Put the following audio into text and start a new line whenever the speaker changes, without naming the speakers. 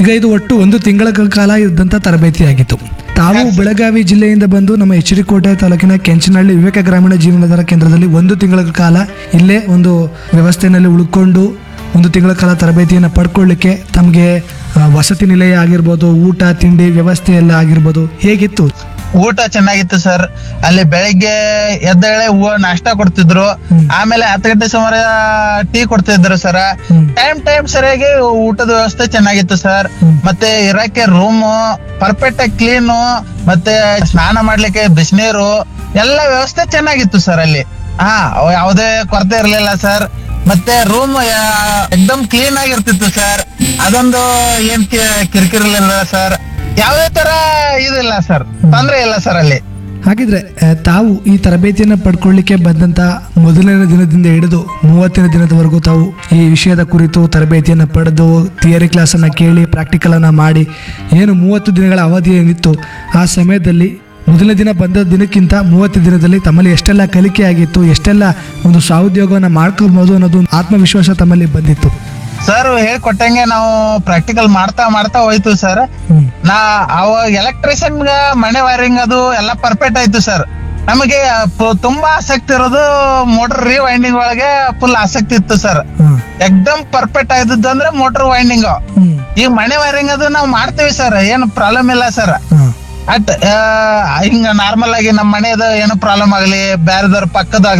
ಈಗ ಇದು ಒಟ್ಟು ಒಂದು ತಿಂಗಳ ಕಾಲ ಇದ್ದಂಥ ತರಬೇತಿಯಾಗಿತ್ತು ತಾವು ಬೆಳಗಾವಿ ಜಿಲ್ಲೆಯಿಂದ ಬಂದು ನಮ್ಮ ಎಚ್ ಡಿ ಕೋಟೆ ತಾಲೂಕಿನ ಕೆಂಚನಹಳ್ಳಿ ವಿವೇಕ ಗ್ರಾಮೀಣ ಜೀವನಾಧಾರ ಕೇಂದ್ರದಲ್ಲಿ ಒಂದು ತಿಂಗಳ ಕಾಲ ಇಲ್ಲೇ ಒಂದು ವ್ಯವಸ್ಥೆಯಲ್ಲಿ ಉಳ್ಕೊಂಡು ಒಂದು ತಿಂಗಳ ಕಾಲ ತರಬೇತಿಯನ್ನು ಪಡ್ಕೊಳ್ಳಿಕ್ಕೆ ತಮಗೆ ಆ, ವಸತಿ ನಿಲಯ ಆಗಿರ್ಬೋದು ಊಟ ತಿಂಡಿ ವ್ಯವಸ್ಥೆ ಎಲ್ಲ ಆಗಿರ್ಬೋದು ಹೇಗಿತ್ತು
ಊಟ ಚೆನ್ನಾಗಿತ್ತು ಸರ್ ಅಲ್ಲಿ ಬೆಳಿಗ್ಗೆ ಎದ್ದೇಳೆ ಹೂವು ನಾಷ್ಟ ಕೊಡ್ತಿದ್ರು ಆಮೇಲೆ ಹತ್ತು ಗಂಟೆ ಸುಮಾರು ಟೀ ಕೊಡ್ತಿದ್ರು ಸರ್
ಹ್ಮ್.
ಟೈಮ್ ಟೈಮ್ ಸರಿಯಾಗಿ ಊಟದ ವ್ಯವಸ್ಥೆ ಚೆನ್ನಾಗಿತ್ತು ಸರ್ ಮತ್ತೆ ಇರಕ್ಕೆ ರೂಮು ಪರ್ಫೆಕ್ಟ್ ಆಗಿ ಕ್ಲೀನು ಮತ್ತೆ ಸ್ನಾನ ಮಾಡ್ಲಿಕ್ಕೆ ಬಿಸಿನೀರು ಎಲ್ಲ ವ್ಯವಸ್ಥೆ ಚೆನ್ನಾಗಿತ್ತು ಸರ್ ಅಲ್ಲಿ ಹಾ ಅವ್ ಯಾವುದೇ ಕೊರತೆ ಇರ್ಲಿಲ್ಲ ಸರ್ ಮತ್ತೆ ರೂಮ್ ಎಕ್ದಮ್ ಕ್ಲೀನ್ ಆಗಿರ್ತಿತ್ತು ಸರ್ ಅದೊಂದು ಏನ್ ಕಿ- ಕಿರಿಕಿರಿರ್ಲಿಲ್ಲ ಸರ್ ಯಾವುದೇ ತರ ಇದಿಲ್ಲ ಸರ್ ತೊಂದ್ರೆ ಇಲ್ಲ ಸರ್ ಅಲ್ಲಿ
ಹಾಗಿದ್ರೆ ಆ, ತಾವು ಈ ತರಬೇತಿಯನ್ನು ಪಡ್ಕೊಳ್ಳಿಕ್ಕೆ ಬಂದಂತ ಮೊದಲನೇ ದಿನದಿಂದ ಹಿಡಿದು ಮೂವತ್ತನೇ ದಿನದವರೆಗೂ ತಾವು ಈ ವಿಷಯದ ಕುರಿತು ತರಬೇತಿಯನ್ನು ಪಡೆದು ಥಿಯರಿ ಕ್ಲಾಸನ್ನು ಕೇಳಿ ಪ್ರಾಕ್ಟಿಕಲ್ ಅನ್ನ ಮಾಡಿ ಏನು ಮೂವತ್ತು ದಿನಗಳ ಅವಧಿ ಏನಿತ್ತು ಆ ಸಮಯದಲ್ಲಿ ಮೊದಲನೇ ದಿನ ಬಂದ ದಿನಕ್ಕಿಂತ ಮೂವತ್ತು ದಿನದಲ್ಲಿ ತಮ್ಮಲ್ಲಿ ಎಷ್ಟೆಲ್ಲ ಕಲಿಕೆ ಆಗಿತ್ತು ಎಷ್ಟೆಲ್ಲ ಒಂದು ಸ್ವಾಉದ್ಯೋಗವನ್ನು ಮಾಡ್ಕೊಬೋದು ಅನ್ನೋದು ಒಂದು ಆತ್ಮವಿಶ್ವಾಸ ತಮ್ಮಲ್ಲಿ ಬಂದಿತ್ತು
ಸರ್ ಹೇಳ್ಕೊಟ್ಟಂಗೆ ನಾವು ಪ್ರಾಕ್ಟಿಕಲ್ ಮಾಡ್ತಾ ಮಾಡ್ತಾ ಹೋಯ್ತು ಸರ್
ಹ್ಮ್.
ನಾ ಅವಾಗ ಎಲೆಕ್ಟ್ರಿಷಿಯನ್ ಮನೆ ವೈರಿಂಗ್ ಅದು ಎಲ್ಲ ಪರ್ಫೆಕ್ಟ್ ಆಯ್ತು ಸರ್ ನಮಗೆ ಪ- ತುಂಬಾ ಆಸಕ್ತಿ ಇರೋದು ಮೋಟರ್ ರೀವೈಂಡಿಂಗ್ ಒಳಗೆ ಫುಲ್ ಆಸಕ್ತಿ ಇತ್ತು ಸರ್
ಹಾಂ
ಎಕ್ದಮ್ ಪರ್ಫೆಕ್ಟ್ ಆಯ್ತದ್ದು ಅಂದ್ರೆ ಮೋಟರ್ ವೈಂಡಿಂಗ್
ಹ್ಞೂ
ಈ ಮನೆ ವೈರಿಂಗ್ ಅದು ನಾವು ಮಾಡ್ತೀವಿ ಸರ್ ಏನು ಪ್ರಾಬ್ಲಮ್ ಇಲ್ಲ ಸರ್
ಹಾಂ
ಅಟ್ ಹಿಂಗ ನಾರ್ಮಲ್ ಆಗಿ ನಮ್ಮ ಮನೆಯದು ಏನು ಪ್ರಾಬ್ಲಮ್ ಆಗಲಿ ಬೇರೆದವ್ರ ಪಕ್ಕದ